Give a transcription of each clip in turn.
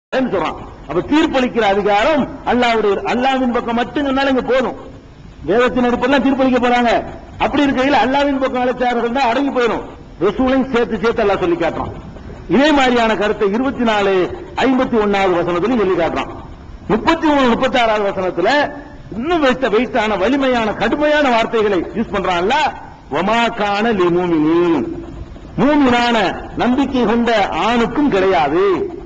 ன்னு சொல்றான் அப்ப தீர்ப்பளிக்கிற அதிகாரம் அல்லாவுடைய அல்லாவின் பக்கம் மட்டும் சொன்னாலும் இங்க போதும் வேதத்தின் அடிப்படையில் தீர்ப்பளிக்க போறாங்க அப்படி இருக்கையில் அல்லாவின் பக்கம் அழைச்சார்கள் தான் அடங்கி போயிடும் ரசூலையும் சேர்த்து சேர்த்து அல்லாஹ் சொல்லி காட்டுறான் இதே மாதிரியான கருத்தை இருபத்தி நாலு ஐம்பத்தி ஒன்னாவது வசனத்திலும் சொல்லி காட்டுறான் முப்பத்தி மூணு முப்பத்தி ஆறாவது வசனத்துல இன்னும் வைத்த வைத்தான வலிமையான கடுமையான வார்த்தைகளை யூஸ் பண்றான்ல ஒமாக்கான லிமூமினின் மூமினான நம்பிக்கை கொண்ட ஆணுக்கும் கிடையாது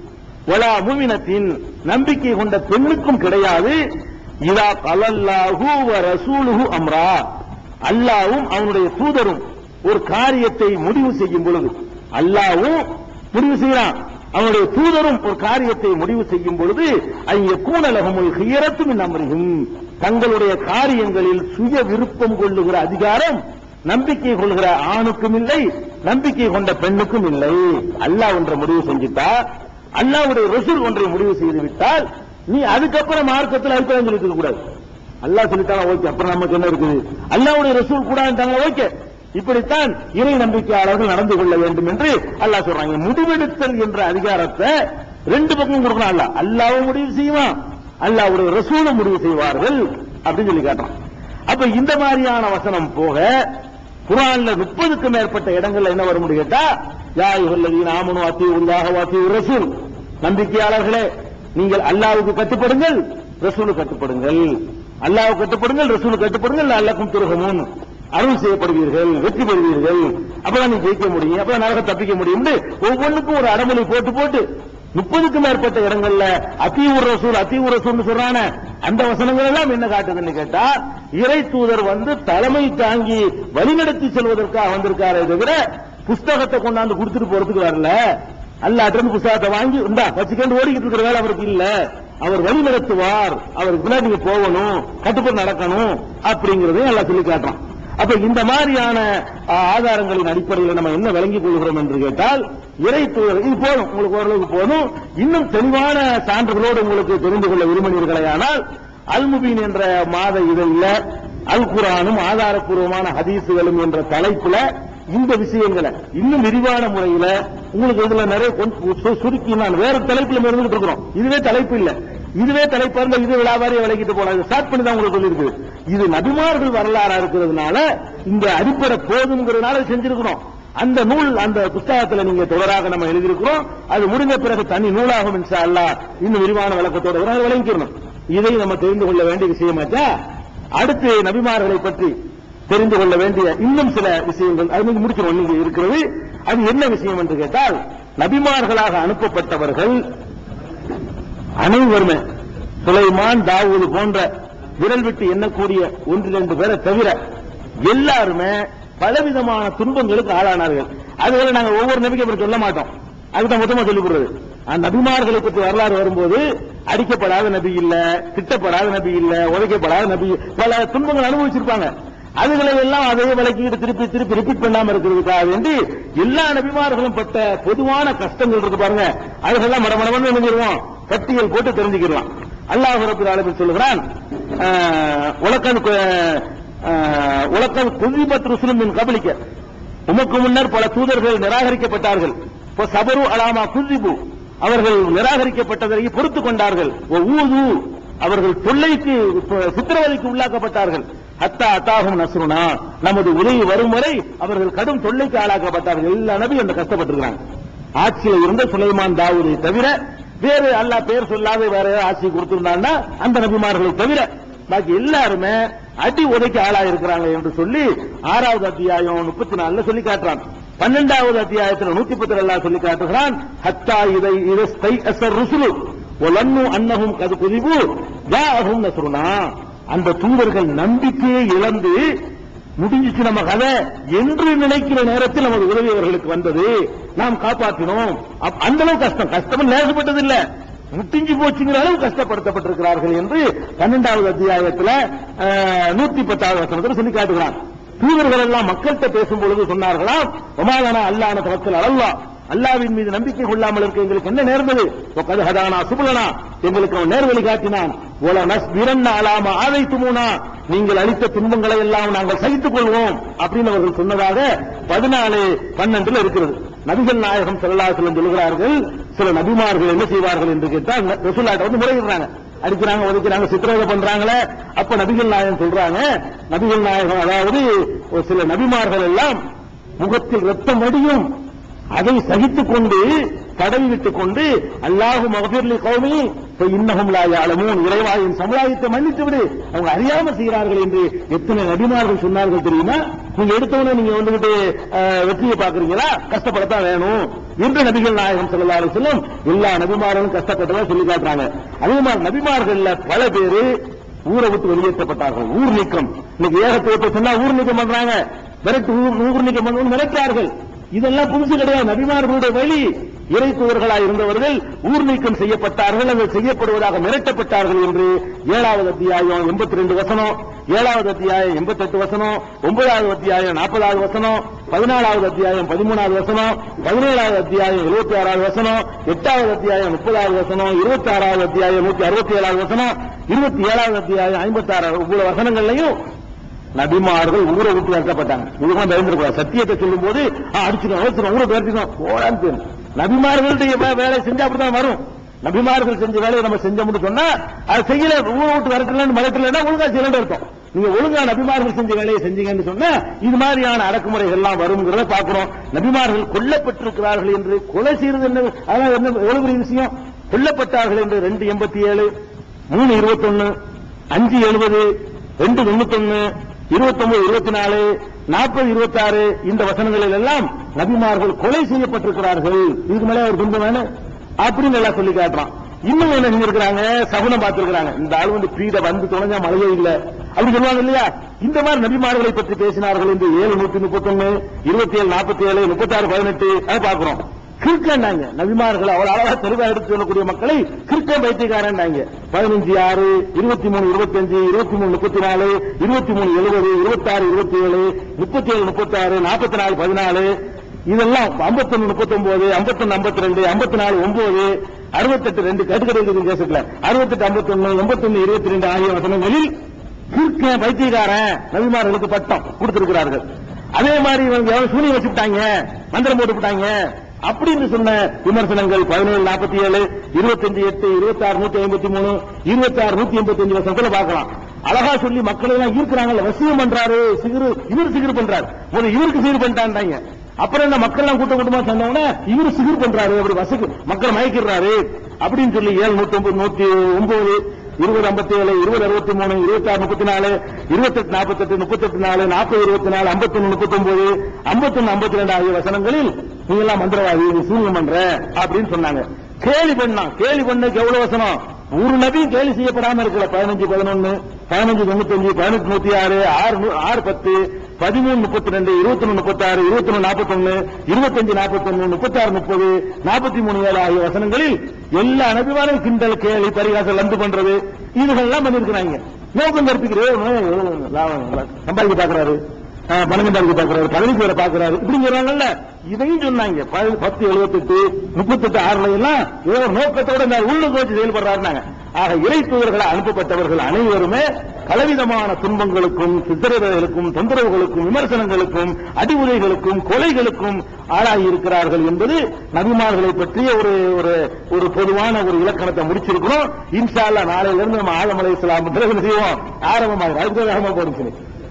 ஒலா மூமினத்தின் நம்பிக்கை கொண்ட பெண்ணுக்கும் கிடையாது இதா கலல்லாஹு வ ரசூலுஹு அம்ரா அல்லாவும் அவனுடைய தூதரும் ஒரு காரியத்தை முடிவு செய்யும் பொழுது அல்லாவும் முடிவு செய்யறான் அவனுடைய தூதரும் ஒரு காரியத்தை முடிவு செய்யும் பொழுது ஐய கூணலகமுல் ஹியரத்தும் அமரியும் தங்களுடைய காரியங்களில் சுய விருப்பம் கொள்ளுகிற அதிகாரம் நம்பிக்கை கொள்கிற ஆணுக்கும் இல்லை நம்பிக்கை கொண்ட பெண்ணுக்கும் இல்லை அல்லாஹ் ஒன்றை முடிவு செஞ்சுட்டா அல்லாஹ்வுடைய ரசூல் ஒன்றை முடிவு செய்து விட்டால் நீ அதுக்கப்புறம் மார்க்கத்தில் அபிப்பிராயம் சொல்லிட்டு இருக்க கூடாது அல்லாஹ் சொல்லிட்டாங்க ஓகே அப்புறம் நமக்கு என்ன இருக்குது அல்லாஹ்வுடைய ரசூல் கூடாதுட்டாங்க ஓகே இப்படித்தான் இறை நம்பிக்கையாளர்கள் நடந்து கொள்ள வேண்டும் என்று அல்லாஹ் சொல்றாங்க முடிவெடுத்தல் என்ற அதிகாரத்தை ரெண்டு பக்கம் கொடுக்கணும் அல்லாஹ் அல்லாவும் முடிவு செய்வான் அல்லாஹ்வுடைய ரசூலும் முடிவு செய்வார்கள் அப்படின்னு சொல்லி காட்டுறான் அப்ப இந்த மாதிரியான வசனம் போக குரான்ல முப்பதுக்கு மேற்பட்ட இடங்கள்ல என்ன வரும் கேட்டா யா யுகல்லதீன ஆமனு அத்தி உல்லாஹ வாத்தி ரசூல் நம்பிக்கையாளர்களே நீங்கள் அல்லாஹ்வுக்கு கட்டுப்படுங்கள் ரசூலுக்கு கட்டுப்படுங்கள் அல்லாஹ்வுக்கு கட்டுப்படுங்கள் ரசூலுக்கு கட்டுப்படுங்கள் அல்லக்கும் துருகமும் அருள் செய்யப்படுவீர்கள் வெற்றி பெறுவீர்கள் அப்பதான் நீ ஜெயிக்க முடியும் அப்பதான் நரக தப்பிக்க முடியும் ஒவ்வொன்றுக்கும் ஒரு அடமொழி போட்டு போட்டு முப்பதுக்கு மேற்பட்ட இடங்கள்ல அத்தீவுர் ரசூல் அத்தீவுர் ரசூல் சொல்றான அந்த வசனங்கள் எல்லாம் என்ன காட்டுதுன்னு கேட்டா இறை தூதர் வந்து தலைமை தாங்கி வழிநடத்தி செல்வதற்காக வந்திருக்காரே தவிர புஸ்தகத்தை கொண்டாந்து கொடுத்துட்டு போறதுக்கு வரல அல்லாட்டிருந்து புஸ்தகத்தை வாங்கி இந்தா வச்சுக்கொண்டு ஓடிக்கிட்டு இருக்கிற வேலை அவருக்கு இல்ல அவர் வழி நடத்துவார் அவருக்கு பின்னாடி நீங்க போகணும் கட்டுப்பாடு நடக்கணும் அப்படிங்கறதையும் எல்லாம் சொல்லி காட்டுறான் அப்ப இந்த மாதிரியான ஆ, ஆதாரங்களின் அடிப்படையில் நம்ம என்ன விளங்கிக் கொள்கிறோம் என்று கேட்டால் இறை தூதர் இது போதும் உங்களுக்கு ஓரளவுக்கு போதும் இன்னும் தெளிவான சான்றுகளோடு உங்களுக்கு தெரிந்து கொள்ள விரும்பினீர்களே ஆனால் அல்முபீன் என்ற மாத இதழில் அல் குரானும் ஆதாரப்பூர்வமான ஹதீசுகளும் என்ற தலைப்புல இந்த விஷயங்களை இன்னும் விரிவான முறையில உங்களுக்கு இதுல நிறைய கொண்டு- சு- சுருக்கி நான் வேற தலைப்புல இருந்துகிட்டு இருக்கிறோம் இதுவே தலைப்பு இல்ல இதுவே தலைப்பா இருந்தா இது விழாவாரியை விளக்கிட்டு போலாம் இது ஸ்டார்ட் பண்ணி தான் உங்களுக்கு சொல்லியிருக்கு இது நபிமார்கள் வரலாறா இருக்கிறதுனால இந்த அடிப்படை போதுங்கிறதுனால செஞ்சிருக்கிறோம் அந்த நூல் அந்த புத்தகத்துல நீங்க தொடராக நம்ம எழுதியிருக்கிறோம் அது முடிந்த பிறகு தனி நூலாகும் இன்ஷா அல்லாஹ் இன்னும் விரிவான விளக்கத்தோட வர விளங்கிக்கணும் இதை நம்ம தெரிந்து கொள்ள வேண்டிய விஷயமாச்சா அடுத்து நபிமார்களை பற்றி தெரிந்து கொள்ள வேண்டிய இன்னும் சில விஷயங்கள் அது நீங்க முடிச்சிடும் நீங்க இருக்கிறது அது என்ன விஷயம் என்று கேட்டால் நபிமார்களாக அனுப்பப்பட்டவர்கள் அனைவருமே சுலைமான் தாவூது போன்ற விரல் விட்டு எண்ணக்கூடிய ஒன்று இரண்டு பேரை தவிர எல்லாருமே பலவிதமான துன்பங்களுக்கு ஆளானார்கள் அதுகளை நாங்க ஒவ்வொரு நபிக்கை பற்றி சொல்ல மாட்டோம் அதுதான் மொத்தமா சொல்லிக் கொடுறது அந்த நபிமார்களை பற்றி வரலாறு வரும்போது அடிக்கப்படாத நபி இல்ல திட்டப்படாத நபி இல்ல உதைக்கப்படாத நபி பல துன்பங்கள் அனுபவிச்சிருப்பாங்க அதுகளை எல்லாம் அதையே விளக்கிட்டு திருப்பி திருப்பி ரிப்பீட் பண்ணாம இருக்கிறதுக்காக வேண்டி எல்லா நபிமார்களும் பட்ட பொதுவான கஷ்டங்கள் இருக்கு பாருங்க அதுக்கெல்லாம் மடமடமன்னு நினைஞ்சிருவோம் பட்டியல் போட்டு தெரிஞ்சுக்கலாம் அல்லாஹ் ரபுல் ஆலமீன் சொல்லுகிறான் உலக்கன் உலக்கன் குதிபத் ருசுலும் மின் கபலிக்க உமக்கு முன்னர் பல தூதர்கள் நிராகரிக்கப்பட்டார்கள் இப்போ சபரு அலாமா குதிபு அவர்கள் நிராகரிக்கப்பட்டதை பொறுத்துக் கொண்டார்கள் ஒ ஊது அவர்கள் தொல்லைக்கு சித்திரவதைக்கு உள்ளாக்கப்பட்டார்கள் ஹத்தா அத்தாகும் நஸ்ருனா நமது உதவி வரும் வரை அவர்கள் கடும் தொல்லைக்கு ஆளாக்கப்பட்டார்கள் எல்லா நபி அந்த கஷ்டப்பட்டிருக்கிறாங்க ஆட்சியில் இருந்த சுலைமான் தாவூதை தவிர வேறு அல்லாஹ் பேர் சொல்லாத வேற ஏதாவது ஆட்சி கொடுத்திருந்தான்னா அந்த நபிமார்களை தவிர பாக்கி எல்லாருமே அடி உதைக்கு ஆளா இருக்கிறாங்க என்று சொல்லி ஆறாவது அத்தியாயம் முப்பத்தி நாலுல சொல்லி காட்டுறான் பன்னெண்டாவது அத்தியாயத்தில் நூத்தி பத்து அல்லாஹ் சொல்லி காட்டுகிறான் ஹத்தா இதை இதை அசர் ருசுலு ஒலன்னு அன்னகும் கது குதிவு ஜாஅஹும் நஸ்ருனா அந்த தூதர்கள் நம்பிக்கையை இழந்து முடிஞ்சிச்சு நம்ம கதை என்று நினைக்கிற நேரத்தில் நமது உதவி அவர்களுக்கு வந்தது நாம் காப்பாற்றினோம் அப்ப அந்த அளவு கஷ்டம் கஷ்டம் லேசப்பட்டது இல்ல முட்டிஞ்சு போச்சுங்கிற அளவு கஷ்டப்படுத்தப்பட்டிருக்கிறார்கள் என்று பன்னெண்டாவது அத்தியாயத்துல நூத்தி பத்தாவது வசனத்தில் சொல்லி காட்டுகிறான் தூதர்கள் எல்லாம் மக்கள்கிட்ட பேசும் பொழுது சொன்னார்களாம் ஒமாதானா அல்லான தவத்தில் அல்லா அல்லாவின் மீது நம்பிக்கை கொள்ளாமல் இருக்க எங்களுக்கு என்ன நேர்ந்தது ஒக்கது ஹதானா சுபலனா எங்களுக்கு அவன் நேர்வழி காட்டினான் ஒல நஸ் விரண்ண அலாம ஆதை துமுனா நீங்கள் அளித்த துன்பங்களை எல்லாம் நாங்கள் சகித்துக் கொள்வோம் அப்படின்னு அவர்கள் சொன்னதாக பதினாலு பன்னெண்டுல இருக்கிறது நபிகள் நாயகம் செல்லாசலம் சொல்கிறார்கள் சில நபிமார்கள் என்ன செய்வார்கள் என்று கேட்டால் ரசூல்லாட்ட வந்து முறையிடுறாங்க அடிக்கிறாங்க உதைக்கிறாங்க சித்திரவதை பண்றாங்களே அப்ப நபிகள் நாயகம் சொல்றாங்க நபிகள் நாயகம் அதாவது ஒரு சில நபிமார்கள் எல்லாம் முகத்தில் ரத்தம் வடியும் அதை சகித்துக் கொண்டு தடவி விட்டுக் கொண்டு அல்லாஹு மகபிர்லி கௌமி இப்ப இன்னகும் லா யாலமூன் இறைவாயின் சமுதாயத்தை மன்னித்து விடு அவங்க அறியாம செய்கிறார்கள் என்று எத்தனை நபிமார்கள் சொன்னார்கள் தெரியுமா நீங்க எடுத்தவொடனே நீங்க வந்துகிட்டு அஹ், வெற்றியை பாக்குறீங்களா கஷ்டப்படத்தான் வேணும் என்று நபிகள் நாயகம் ஸல்லல்லாஹு அலைஹி வஸல்லம் எல்லா நபிமார்களும் கஷ்டப்பட்டதா சொல்லி காட்டுறாங்க அதே மாதிரி நபிமார்கள்ல பல பேரு ஊரை விட்டு வெளியேற்றப்பட்டார்கள் ஊர் நீக்கம் இன்னைக்கு ஏகத்துவத்தை சொன்னா ஊர் நீக்கம் பண்றாங்க விரட்டு ஊர் ஊர் நீக்கம் பண்ணணும் நினைக்கிறார்கள் இதெல்லாம் புதுசு கிடையாது நபிமார்களுடைய வழி இறை தூதர்களாக இருந்தவர்கள் ஊர் நீக்கம் செய்யப்பட்டார்கள் அல்லது செய்யப்படுவதாக மிரட்டப்பட்டார்கள் என்று ஏழாவது அத்தியாயம் எண்பத்தி ரெண்டு வசனம் ஏழாவது அத்தியாயம் எண்பத்தெட்டு வசனம் ஒன்பதாவது அத்தியாயம் நாற்பதாவது வசனம் பதினாலாவது அத்தியாயம் பதிமூணாவது வசனம் பதினேழாவது அத்தியாயம் எழுபத்தி ஆறாவது வசனம் எட்டாவது அத்தியாயம் முப்பதாவது வசனம் இருபத்தி ஆறாவது அத்தியாயம் நூத்தி அறுபத்தி ஏழாவது வசனம் இருபத்தி ஏழாவது அத்தியாயம் ஐம்பத்தி ஆறு இவ்வளவு வசனங்கள்லையும் நபிமார்கள் ஊரை விட்டு விரட்டப்பட்டாங்க இதுதான் பயந்துருக்கூடாது சத்தியத்தை சொல்லும் போது அடிச்சுக்கணும் அவசரம் ஊரை பேர்த்திக்கணும் போடான்னு தெரியும் நபிமார்களுடைய வே- வேலை செஞ்சா அப்படிதான் வரும் நபிமார்கள் செஞ்ச வேலையை நம்ம செஞ்சோம்னு சொன்னா அது செய்யல ஊரை விட்டு விரட்டலன்னு மிரட்டலன்னா ஒழுங்கா செய்யலன்னு இருக்கும் நீங்க ஒழுங்கா நபிமார்கள் செஞ்ச வேலையை செஞ்சீங்கன்னு சொன்னா இது மாதிரியான அடக்குமுறைகள் எல்லாம் வருங்கிறத பாக்குறோம் நபிமார்கள் கொல்லப்பட்டிருக்கிறார்கள் என்று கொலை செய்யறது என்ன அதான் என்ன எவ்வளவு பெரிய விஷயம் கொல்லப்பட்டார்கள் என்று ரெண்டு எண்பத்தி ஏழு மூணு இருபத்தொன்னு அஞ்சு எழுபது ரெண்டு தொண்ணூத்தொன்னு இருபத்தொன்பது இருபத்தி நாலு நாற்பது இருபத்தி ஆறு இந்த வசனங்களில் எல்லாம் நபிமார்கள் கொலை செய்யப்பட்டிருக்கிறார்கள் இதுக்கு மேல ஒரு துன்பம் வேணும் அப்படின்னு எல்லாம் சொல்லி காட்டுறான் இன்னும் என்ன செஞ்சிருக்கிறாங்க சகுனம் பார்த்திருக்கிறாங்க இந்த ஆள் வந்து பீட வந்து தொலைஞ்சா மழையே இல்ல அப்படி சொல்லுவாங்க இல்லையா இந்த மாதிரி நபிமார்களை பற்றி பேசினார்கள் என்று ஏழு நூத்தி முப்பத்தொன்னு இருபத்தி ஏழு நாற்பத்தி ஏழு முப்பத்தி ஆறு பதினெட்டு அதை பார்க்கிறோம் கிறுக்கன்னாங்க நபிமார்கள் அவ்வளவு அழகா தெளிவா எடுத்து சொல்லக்கூடிய மக்களை கிறுக்க பைத்தியக்காரன்னாங்க பதினஞ்சு ஆறு இருபத்தி மூணு இருபத்தஞ்சு இருபத்தி மூணு முப்பத்தி நாலு இருபத்தி மூணு எழுபது இருபத்தாறு இருபத்தி ஏழு முப்பத்தி ஏழு முப்பத்தி ஆறு நாற்பத்தி நாலு பதினாலு இதெல்லாம் ஐம்பத்தொன்னு முப்பத்தொன்பது ஐம்பத்தொன்னு ஐம்பத்தி ரெண்டு ஐம்பத்தி நாலு ஒன்பது அறுபத்தெட்டு ரெண்டு கட்டுக்கடை இருக்குது கேசத்துல அறுபத்தெட்டு ஐம்பத்தொன்னு எண்பத்தொன்னு இருபத்தி ரெண்டு ஆகிய வசனங்களில் கிறுக்க பைத்தியக்காரன் நபிமார்களுக்கு பட்டம் கொடுத்திருக்கிறார்கள் அதே மாதிரி இவங்க எவ்வளவு சூனியம் வச்சுட்டாங்க மந்திரம் போட்டு விட்டாங்க அப்படின்னு சொன்ன விமர்சனங்கள் பதினேழு நாற்பத்தி ஏழு இருபத்தஞ்சு எட்டு இருபத்தி ஆறு நூத்தி ஐம்பத்தி மூணு இருபத்தி ஆறு நூத்தி எண்பத்தி அஞ்சு வருஷத்துல பார்க்கலாம் அழகா சொல்லி மக்களை எல்லாம் ஈர்க்கிறாங்கல்ல வசியம் பண்றாரு சிகிரு இவர் சிகிர் பண்றாரு முதல்ல இவருக்கு சிகிர் பண்ணிட்டான்டாங்க அப்புறம் என்ன மக்கள் எல்லாம் கூட்டம் கூட்டமா சொன்னவன இவரு சிகிர் பண்றாரு அப்படி வசக்கு மக்கள் மயக்கிறாரு அப்படின்னு சொல்லி ஏழு நூத்தி ஒன்பது நூத்தி ஒன்பது இருபது ஐம்பத்தி ஏழு இருபது அறுபத்தி மூணு இருபத்தி ஆறு முப்பத்தி நாலு இருபத்தெட்டு நாற்பத்தெட்டு முப்பத்தெட்டு நாலு நாற்பது இருபத்தி நாலு ஐம்பத்தொன்னு முப்பத்தொன்பது ஐம்பத்தொன்னு ஐம்பத்தி ரெண்டு ஆகிய வசனங்களில் நீங்க எல்லாம் மந்திரவாதி இது சூன்யம் பண்ற அப்படின்னு சொன்னாங்க கேலி பண்ணா கேலி பண்ணக்கு எவ்வளவு வசனம் ஒரு நபியும் கேலி செய்யப்படாம இருக்கல பதினஞ்சு பதினொன்னு பதினஞ்சு தொண்ணூத்தஞ்சு பதினெட்டு நூத்தி ஆறு ஆறு நூ- ஆறு பத்து பதிமூணு முப்பத்தி ரெண்டு இருபத்தி ஒன்னு முப்பத்தி ஆறு இருபத்தி ஒன்னு நாற்பத்தொன்னு இருபத்தஞ்சு நாற்பத்தொன்னு முப்பத்தி ஆறு முப்பது நாற்பத்தி மூணு ஏழு ஆகிய வசனங்களில் எல்லா நபிமாரும் கிண்டல் கேலி பரிகாசம் லந்து பண்றது இதுகள் எல்லாம் பண்ணிருக்கிறாங்க நோக்கம் கற்பிக்கிறது சம்பாதிக்க பாக்குறாரு பணம் சம்பாதிக்க பாக்குறாரு பதவி பேரை பாக்குறாரு இப்படிங்கிறாங்கல்ல இதையும் சொன்னாங்க ப- பத்து எழுபத்தெட்டு முப்பத்தெட்டு ஆறுல எல்லாம் ஏதோ ஒரு நோக்கத்தோட இந்த உள்ளுக்கு வச்சு செயல்படுறாருனாங்க ஆக இறை தூதர்களை அனுப்பப்பட்டவர்கள் அனைவருமே பலவிதமான துன்பங்களுக்கும் சித்திரவதைகளுக்கும் தொந்தரவுகளுக்கும் விமர்சனங்களுக்கும் அடிவுரைகளுக்கும் கொலைகளுக்கும் ஆளாகி இருக்கிறார்கள் என்பது நபிமார்களை பற்றிய ஒரு ஒரு ஒரு பொதுவான ஒரு இலக்கணத்தை முடிச்சிருக்கிறோம் இன்ஷா அல்லாஹ் நாளையில இருந்து நம்ம ஆலமலை இஸ்லாம் பிறகு என்ன செய்வோம் ஆரம்பமாக அதுக்கு வேகமா போடுச்சு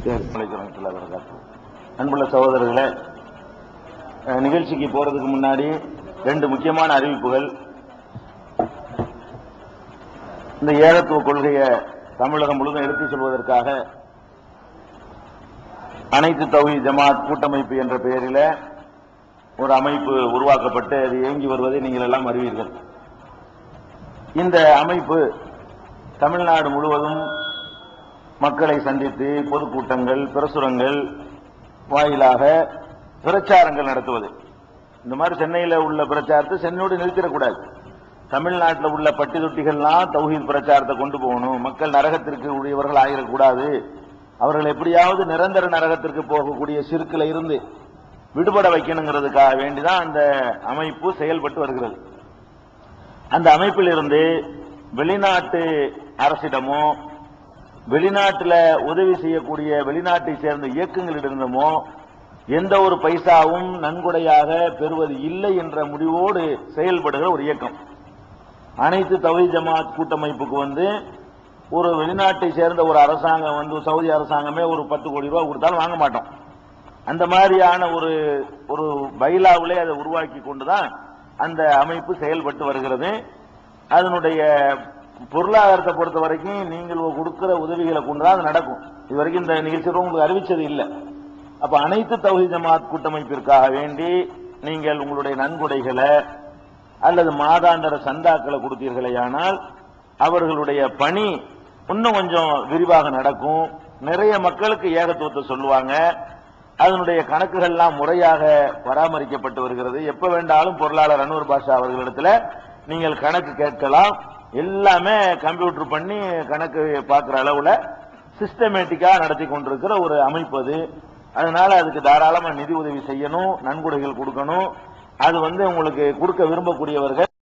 அன்புள்ள சகோதரர்களே அஹ், நிகழ்ச்சிக்கு போறதுக்கு முன்னாடி ரெண்டு முக்கியமான அறிவிப்புகள் இந்த ஏகத்துவ கொள்கையை தமிழகம் முழுவதும் எடுத்துச் சொல்வதற்காக அனைத்து தௌஹி ஜமாத் கூட்டமைப்பு என்ற பெயரில் ஒரு அமைப்பு உருவாக்கப்பட்டு அது இயங்கி வருவதை நீங்கள் எல்லாம் அறிவீர்கள் இந்த அமைப்பு தமிழ்நாடு முழுவதும் மக்களை சந்தித்து பொதுக்கூட்டங்கள் பிரசுரங்கள் வாயிலாக பிரச்சாரங்கள் நடத்துவது இந்த மாதிரி சென்னையில் உள்ள பிரச்சாரத்தை சென்னையோடு நிறுத்திடக்கூடாது தமிழ்நாட்டில் உள்ள பட்டி தொட்டிகள்லாம் தௌஹீத் பிரச்சாரத்தை கொண்டு போகணும் மக்கள் நரகத்திற்கு உரியவர்கள் ஆகிடக்கூடாது அவர்கள் எப்படியாவது நிரந்தர நரகத்திற்கு போகக்கூடிய சிறுக்கில் இருந்து விடுபட வைக்கணுங்கிறதுக்காக வேண்டிதான் அந்த அமைப்பு செயல்பட்டு வருகிறது அந்த அமைப்பிலிருந்து வெளிநாட்டு அரசிடமோ வெளிநாட்டில் உதவி செய்யக்கூடிய வெளிநாட்டை சேர்ந்த இயக்கங்களிடமோ எந்த ஒரு பைசாவும் நன்கொடையாக பெறுவது இல்லை என்ற முடிவோடு செயல்படுகிற ஒரு இயக்கம் அனைத்து தௌஹி ஜமாத் கூட்டமைப்புக்கு வந்து ஒரு வெளிநாட்டை சேர்ந்த ஒரு அரசாங்கம் வந்து சவுதி அரசாங்கமே ஒரு பத்து கோடி ரூபாய் கொடுத்தாலும் வாங்க மாட்டோம் அந்த மாதிரியான ஒரு ஒரு பைலாவிலே அதை உருவாக்கி கொண்டுதான் அந்த அமைப்பு செயல்பட்டு வருகிறது அதனுடைய பொருளாதாரத்தை பொறுத்த வரைக்கும் நீங்கள் கொடுக்கிற உதவிகளை கொண்டுதான் அது நடக்கும் இது வரைக்கும் இந்த நிகழ்ச்சி உங்களுக்கு அறிவிச்சது இல்லை அப்ப அனைத்து தௌஹி ஜமாத் கூட்டமைப்பிற்காக வேண்டி நீங்கள் உங்களுடைய நன்கொடைகளை அல்லது மாதாந்திர சந்தாக்களை கொடுத்தீர்களேயானால் அவர்களுடைய பணி இன்னும் கொஞ்சம் விரிவாக நடக்கும் நிறைய மக்களுக்கு ஏகத்துவத்தை சொல்லுவாங்க அதனுடைய கணக்குகள்லாம் முறையாக பராமரிக்கப்பட்டு வருகிறது எப்ப வேண்டாலும் பொருளாளர் அன்வர் பாஷா அவர்களிடத்துல நீங்கள் கணக்கு கேட்கலாம் எல்லாமே கம்ப்யூட்டர் பண்ணி கணக்கு பார்க்கிற அளவுல சிஸ்டமேட்டிக்கா நடத்தி கொண்டிருக்கிற ஒரு அமைப்பு அது அதனால அதுக்கு தாராளமா நிதி உதவி செய்யணும் நன்கொடைகள் கொடுக்கணும் அது வந்து உங்களுக்கு கொடுக்க விரும்பக்கூடியவர்கள்